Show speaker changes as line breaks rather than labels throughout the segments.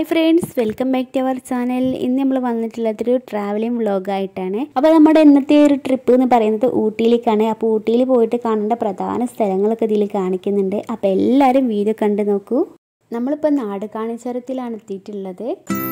hi friends welcome back to our channel ഇന്ന് നമ്മൾ വന്നിട്ടുള്ളത് ഒരു ട്രാവലിംഗ് വ്ളോഗായിട്ടാണ് അപ്പോൾ നമ്മുടെ ഇന്നത്തെ ഒരു ട്രിപ്പ് എന്ന് പറയുന്നത് ഊട്ടിയിലേക്കാണ് അപ്പോൾ ഊട്ടിയിൽ പോയിട്ട് കാണേണ്ട പ്രധാന സ്ഥലങ്ങളൊക്കെ ഇതിൽ കാണിക്കുന്നുണ്ട് അപ്പോൾ എല്ലാവരും വീഡിയോ കണ്ടു നോക്കൂ നമ്മളിപ്പോൾ നാട് കാണിച്ചരത്തിലാണ് എത്തിയിട്ടുള്ളത്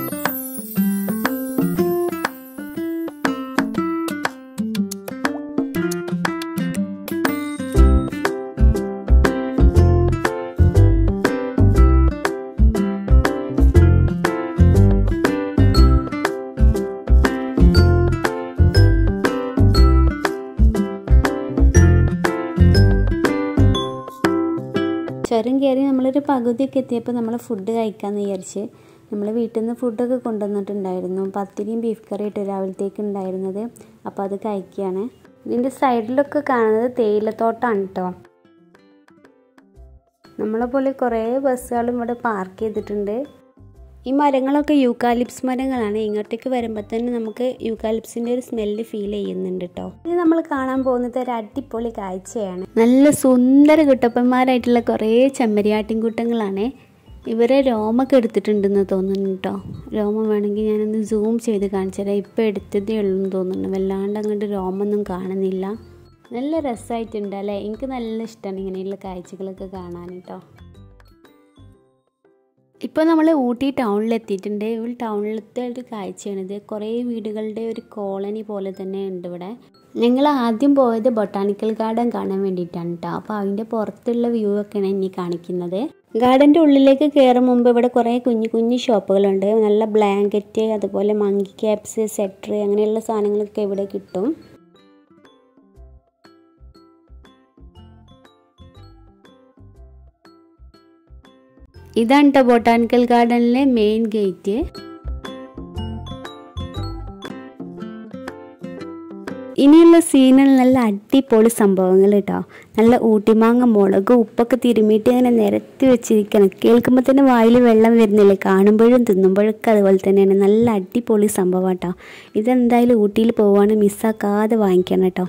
ചുരം കയറി നമ്മളൊരു പകുതിയൊക്കെ എത്തിയപ്പോൾ നമ്മൾ ഫുഡ് കഴിക്കാമെന്ന് വിചാരിച്ച് നമ്മൾ വീട്ടിൽ നിന്ന് ഫുഡൊക്കെ കൊണ്ടുവന്നിട്ടുണ്ടായിരുന്നു പത്തിരിയും ബീഫ് കറിയിട്ട് രാവിലത്തേക്ക് ഉണ്ടായിരുന്നത് അപ്പോൾ അത് കഴിക്കുകയാണ് ഇതിൻ്റെ സൈഡിലൊക്കെ കാണുന്നത് തേയിലത്തോട്ടമാണ് കേട്ടോ നമ്മളെ പോലെ കുറേ ബസ്സുകളും ഇവിടെ പാർക്ക് ചെയ്തിട്ടുണ്ട് ഈ മരങ്ങളൊക്കെ യൂക്കാലിപ്സ് മരങ്ങളാണ് ഇങ്ങോട്ടേക്ക് വരുമ്പോൾ തന്നെ നമുക്ക് യൂക്കാലിപ്സിൻ്റെ ഒരു സ്മെല്ല് ഫീൽ ചെയ്യുന്നുണ്ട് കേട്ടോ ഇത് നമ്മൾ കാണാൻ പോകുന്നത് ഒരു അടിപൊളി കാഴ്ചയാണ് നല്ല സുന്ദര കുട്ടപ്പന്മാരായിട്ടുള്ള കുറേ ചെമ്മരിയാട്ടിൻകൂട്ടങ്ങളാണ് ഇവരെ രോമൊക്കെ എടുത്തിട്ടുണ്ടെന്ന് തോന്നുന്നു കേട്ടോ രോമം വേണമെങ്കിൽ ഞാനൊന്ന് സൂം ചെയ്ത് കാണിച്ചു തരാം ഇപ്പോൾ എടുത്തതേ ഉള്ളൂ എന്ന് തോന്നുന്നു വല്ലാണ്ട് അങ്ങോട്ട് രോമൊന്നും കാണുന്നില്ല നല്ല രസമായിട്ടുണ്ട് അല്ലേ എനിക്ക് നല്ല ഇഷ്ടമാണ് ഇങ്ങനെയുള്ള കാഴ്ചകളൊക്കെ കാണാൻ കേട്ടോ ഇപ്പോൾ നമ്മൾ ഊട്ടി ടൗണിൽ എത്തിയിട്ടുണ്ട് ഇവിടെ ടൗണിലത്തെ ഒരു കാഴ്ചയാണിത് കുറേ വീടുകളുടെ ഒരു കോളനി പോലെ തന്നെ ഉണ്ട് ഇവിടെ ഞങ്ങൾ ആദ്യം പോയത് ബൊട്ടാണിക്കൽ ഗാർഡൻ കാണാൻ വേണ്ടിയിട്ടാണ് കേട്ടോ അപ്പോൾ അതിൻ്റെ പുറത്തുള്ള വ്യൂ ഒക്കെയാണ് ഇനി കാണിക്കുന്നത് ഗാർഡൻ്റെ ഉള്ളിലേക്ക് കയറും മുമ്പ് ഇവിടെ കുറേ കുഞ്ഞു കുഞ്ഞു ഷോപ്പുകളുണ്ട് നല്ല ബ്ലാങ്കറ്റ് അതുപോലെ മങ്കി ക്യാപ്സ് സെറ്റർ അങ്ങനെയുള്ള സാധനങ്ങളൊക്കെ ഇവിടെ കിട്ടും ഇതാണ് കേട്ടോ ബൊട്ടാനിക്കൽ ഗാർഡനിലെ മെയിൻ ഗേറ്റ് ഇനിയുള്ള സീനിൽ നല്ല അടിപൊളി സംഭവങ്ങൾ കേട്ടോ നല്ല ഊട്ടിമാങ്ങ മുളക് ഉപ്പൊക്കെ തിരുമിയിട്ട് ഇങ്ങനെ നിരത്തി വെച്ചിരിക്കണം കേൾക്കുമ്പോൾ തന്നെ വായിൽ വെള്ളം വരുന്നില്ലേ കാണുമ്പോഴും തിന്നുമ്പോഴൊക്കെ അതുപോലെ തന്നെയാണ് നല്ല അടിപൊളി സംഭവം കേട്ടോ ഇതെന്തായാലും ഊട്ടിയിൽ പോവുകയാണെങ്കിൽ മിസ്സാക്കാതെ വാങ്ങിക്കണം കേട്ടോ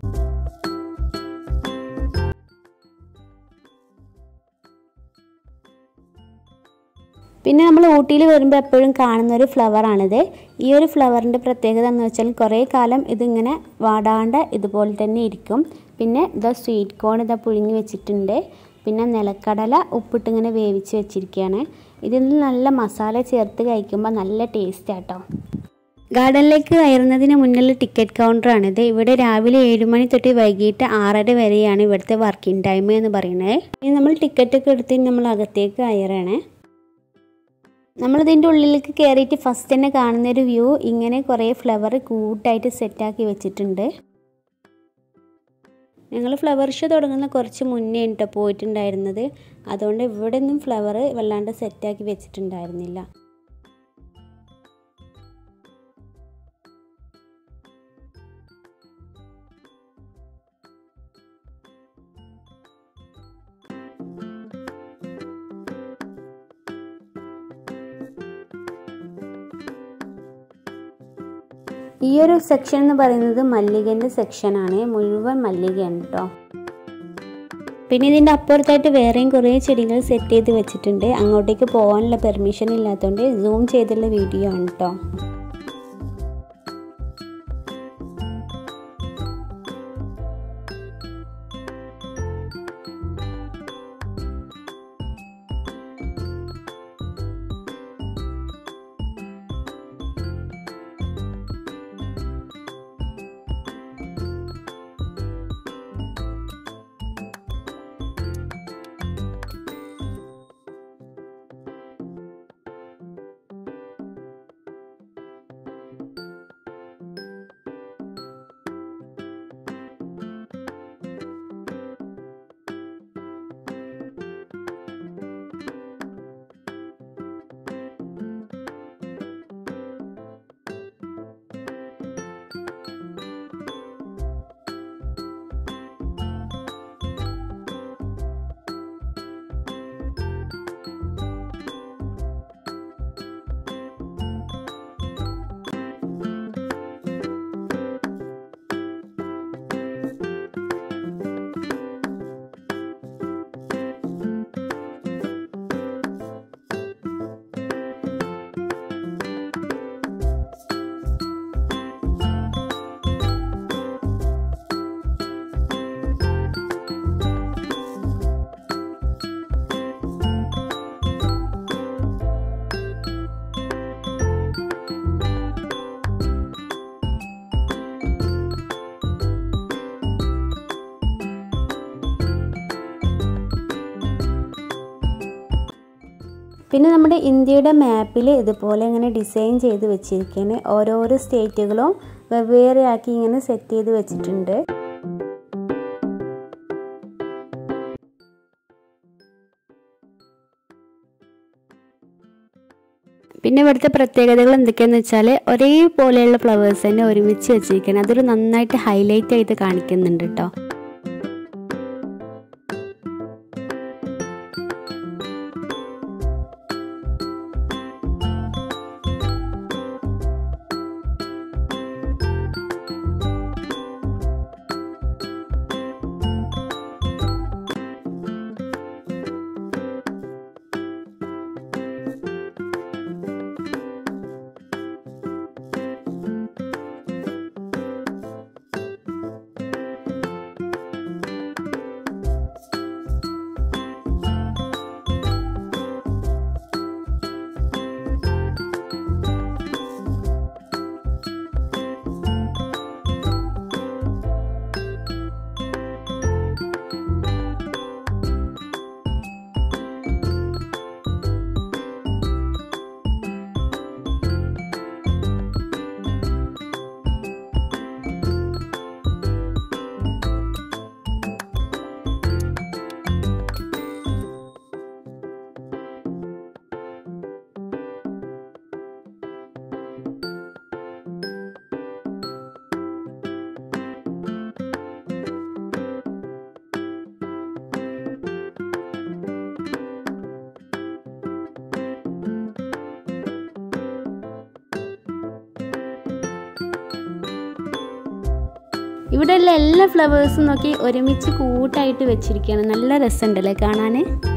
പിന്നെ നമ്മൾ ഊട്ടിയിൽ വരുമ്പോൾ എപ്പോഴും കാണുന്ന ഒരു ഫ്ലവറാണിത് ഈ ഒരു ഫ്ലവറിൻ്റെ പ്രത്യേകത എന്ന് വെച്ചാൽ കുറേ കാലം ഇതിങ്ങനെ വാടാണ്ട് ഇതുപോലെ തന്നെ ഇരിക്കും പിന്നെ ഇതാ സ്വീറ്റ് കോൺ ഇതാ പുഴുങ്ങി വെച്ചിട്ടുണ്ട് പിന്നെ നിലക്കടല ഉപ്പിട്ടിങ്ങനെ വേവിച്ച് വെച്ചിരിക്കുകയാണ് ഇതിൽ നല്ല മസാല ചേർത്ത് കഴിക്കുമ്പോൾ നല്ല ടേസ്റ്റ് ആട്ടോ ഗാർഡനിലേക്ക് കയറുന്നതിന് മുന്നിലുള്ള ടിക്കറ്റ് കൗണ്ടറാണിത് ഇവിടെ രാവിലെ ഏഴ് മണി തൊട്ട് വൈകിട്ട് ആറര വരെയാണ് ഇവിടുത്തെ വർക്കിംഗ് ടൈം എന്ന് പറയുന്നത് ഇനി നമ്മൾ ടിക്കറ്റൊക്കെ എടുത്ത് നമ്മൾ അകത്തേക്ക് കയറണേ നമ്മളിതിൻ്റെ ഉള്ളിലേക്ക് കയറിയിട്ട് ഫസ്റ്റ് തന്നെ കാണുന്ന ഒരു വ്യൂ ഇങ്ങനെ കുറേ ഫ്ലവർ കൂട്ടായിട്ട് സെറ്റാക്കി വെച്ചിട്ടുണ്ട് ഞങ്ങൾ ഫ്ലവർ ഷോ തുടങ്ങുന്ന കുറച്ച് മുന്നേ കേട്ടോ പോയിട്ടുണ്ടായിരുന്നത് അതുകൊണ്ട് ഇവിടെ ഒന്നും ഫ്ലവർ വല്ലാണ്ട് സെറ്റാക്കി വെച്ചിട്ടുണ്ടായിരുന്നില്ല ഈ ഒരു സെക്ഷൻ എന്ന് പറയുന്നത് മല്ലികൻ്റെ സെക്ഷനാണ് മുഴുവൻ മല്ലികയാണ് കേട്ടോ പിന്നെ ഇതിൻ്റെ അപ്പുറത്തായിട്ട് വേറെയും കുറേ ചെടികൾ സെറ്റ് ചെയ്ത് വെച്ചിട്ടുണ്ട് അങ്ങോട്ടേക്ക് പോകാനുള്ള പെർമിഷൻ ഇല്ലാത്തതുകൊണ്ട് സൂം ചെയ്തുള്ള വീഡിയോ ആണ് കേട്ടോ പിന്നെ നമ്മുടെ ഇന്ത്യയുടെ മാപ്പിൽ ഇതുപോലെ ഇങ്ങനെ ഡിസൈൻ ചെയ്ത് വെച്ചിരിക്കുകയാണ് ഓരോരോ സ്റ്റേറ്റുകളും വെവ്വേറെ ആക്കി ഇങ്ങനെ സെറ്റ് ചെയ്ത് വെച്ചിട്ടുണ്ട് പിന്നെ ഇവിടുത്തെ പ്രത്യേകതകൾ എന്തൊക്കെയാണെന്ന് വെച്ചാൽ ഒരേപോലെയുള്ള ഫ്ലവേഴ്സ് തന്നെ ഒരുമിച്ച് വെച്ചിരിക്കുകയാണ് അതൊരു നന്നായിട്ട് ഹൈലൈറ്റ് ആയിട്ട് കാണിക്കുന്നുണ്ട് കേട്ടോ ഇവിടെയുള്ള എല്ലാ ഫ്ലവേഴ്സും നോക്കി ഒരുമിച്ച് കൂട്ടായിട്ട് വെച്ചിരിക്കുകയാണ് നല്ല രസമുണ്ടല്ലേ കാണാൻ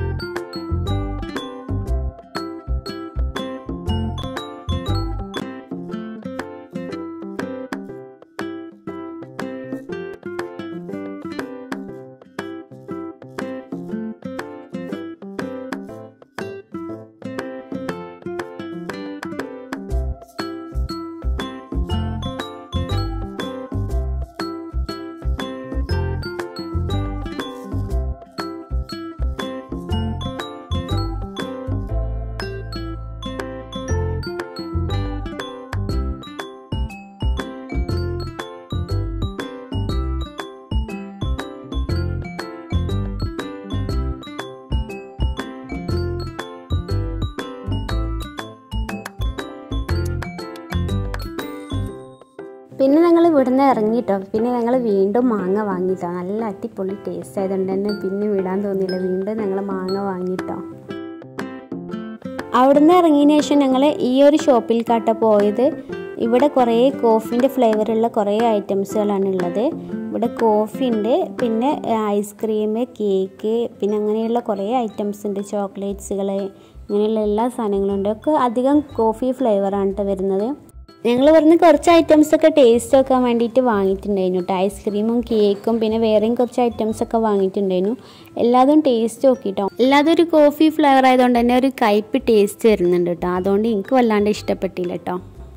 പിന്നെ ഞങ്ങൾ ഇവിടുന്ന് ഇറങ്ങിട്ടോ പിന്നെ ഞങ്ങൾ വീണ്ടും മാങ്ങ വാങ്ങിട്ടോ നല്ല അടിപൊളി ടേസ്റ്റ് ആയതുകൊണ്ട് തന്നെ പിന്നെ വിടാൻ തോന്നിയില്ല വീണ്ടും ഞങ്ങൾ മാങ്ങ വാങ്ങിട്ടോ അവിടുന്ന് ഇറങ്ങിയതിന് ശേഷം ഞങ്ങൾ ഈ ഒരു ഷോപ്പിൽ കാട്ട പോയത് ഇവിടെ കുറേ കോഫിൻ്റെ ഫ്ലേവറുള്ള കുറേ ഐറ്റംസുകളാണ് ഉള്ളത് ഇവിടെ കോഫി ഉണ്ട് പിന്നെ ഐസ്ക്രീം കേക്ക് പിന്നെ അങ്ങനെയുള്ള കുറേ ഐറ്റംസ് ഉണ്ട് ചോക്ലേറ്റ്സുകൾ ഇങ്ങനെയുള്ള എല്ലാ സാധനങ്ങളും ഉണ്ട് ഒക്കെ അധികം കോഫി ഫ്ലേവറാണ് കേട്ടോ വരുന്നത് ഞങ്ങൾ ഇവിടുന്ന് കുറച്ച് ഐറ്റംസ് ഒക്കെ ടേസ്റ്റ് നോക്കാൻ വേണ്ടിയിട്ട് വാങ്ങിയിട്ടുണ്ടായിരുന്നു കേട്ടോ ഐസ്ക്രീമും കേക്കും പിന്നെ വേറെയും കുറച്ച് ഐറ്റംസ് ഒക്കെ വാങ്ങിയിട്ടുണ്ടായിരുന്നു എല്ലാതും ടേസ്റ്റ് നോക്കിട്ടോ എല്ലാതും ഒരു കോഫി ഫ്ലേവർ ആയതുകൊണ്ട് തന്നെ ഒരു കയ്പ് ടേസ്റ്റ് വരുന്നുണ്ട് കേട്ടോ അതുകൊണ്ട് എനിക്ക് വല്ലാണ്ട് ഇഷ്ടപ്പെട്ടില്ല കേട്ടോ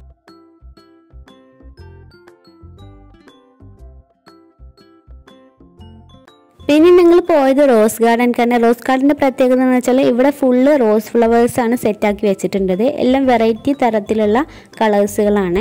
പിന്നെ ഞങ്ങൾ പോയത് റോസ് ഗാർഡൻ കാരണം റോസ് ഗാർഡൻ്റെ പ്രത്യേകത എന്ന് വെച്ചാൽ ഇവിടെ ഫുള്ള് റോസ് ഫ്ലവേഴ്സ് ആണ് സെറ്റാക്കി വെച്ചിട്ടുള്ളത് എല്ലാം വെറൈറ്റി തരത്തിലുള്ള കളേഴ്സുകളാണ്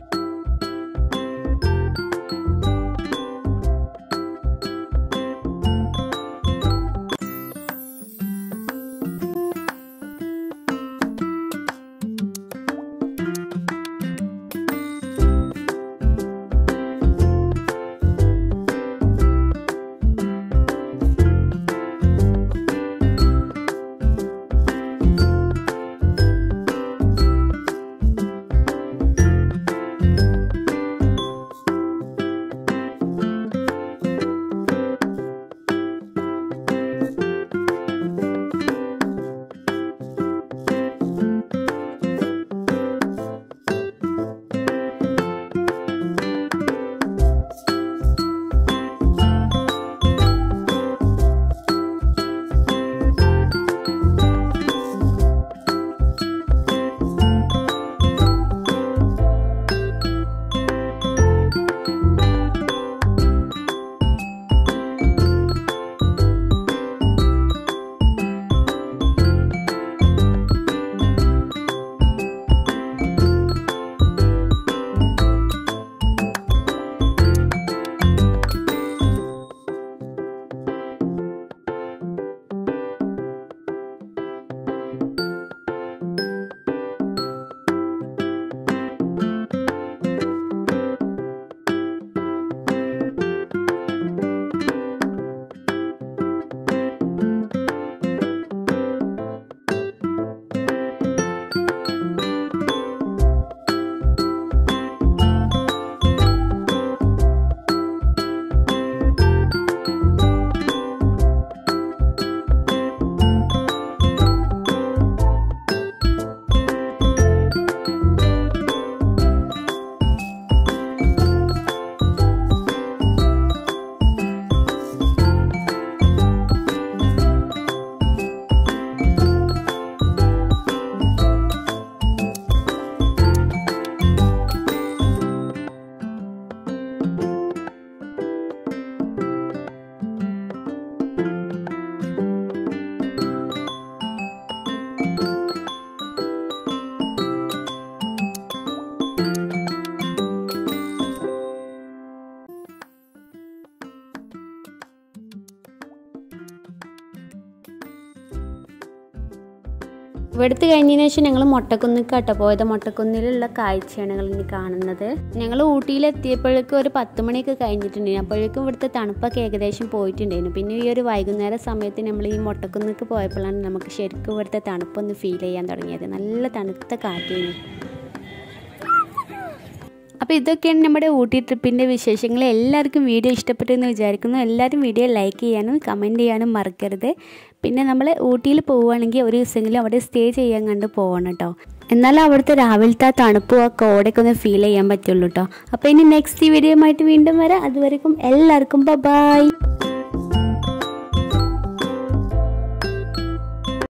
ഇവിടുത്തെ കഴിഞ്ഞതിന് ശേഷം ഞങ്ങൾ മൊട്ടക്കുന്നിക്ക് കേട്ടോ പോയത് മൊട്ടക്കുന്നിലുള്ള കാഴ്ചയാണ് ഞങ്ങൾ ഇനി കാണുന്നത് ഞങ്ങൾ ഊട്ടിയിൽ എത്തിയപ്പോഴേക്കും ഒരു പത്ത് മണിയൊക്കെ കഴിഞ്ഞിട്ടുണ്ടായിരുന്നു അപ്പോഴേക്കും ഇവിടുത്തെ തണുപ്പൊക്കെ ഏകദേശം പോയിട്ടുണ്ടായിരുന്നു പിന്നെ ഈ ഒരു വൈകുന്നേര സമയത്ത് നമ്മൾ ഈ മൊട്ടക്കുന്നിക്ക് പോയപ്പോഴാണ് നമുക്ക് ശരിക്കും ഇവിടുത്തെ തണുപ്പൊന്ന് ഫീൽ ചെയ്യാൻ തുടങ്ങിയത് നല്ല തണുത്ത കാറ്റായിരുന്നു അപ്പോൾ ഇതൊക്കെയാണ് നമ്മുടെ ഊട്ടി ട്രിപ്പിൻ്റെ വിശേഷങ്ങൾ എല്ലാവർക്കും വീഡിയോ ഇഷ്ടപ്പെട്ടു എന്ന് വിചാരിക്കുന്നു എല്ലാവരും വീഡിയോ ലൈക്ക് ചെയ്യാനും കമൻറ്റ് ചെയ്യാനും മറക്കരുത് പിന്നെ നമ്മൾ ഊട്ടിയിൽ പോവുകയാണെങ്കിൽ ഒരു ദിവസമെങ്കിലും അവിടെ സ്റ്റേ ചെയ്യാൻ കണ്ട് പോകണം കേട്ടോ എന്നാലും അവിടുത്തെ രാവിലത്തെ ആ തണുപ്പും ആ കോടയൊക്കെ ഒന്ന് ഫീൽ ചെയ്യാൻ പറ്റുള്ളൂ കേട്ടോ അപ്പോൾ ഇനി നെക്സ്റ്റ് വീഡിയോ ആയിട്ട് വീണ്ടും വരാം അതുവരെക്കും എല്ലാവർക്കും ബൈ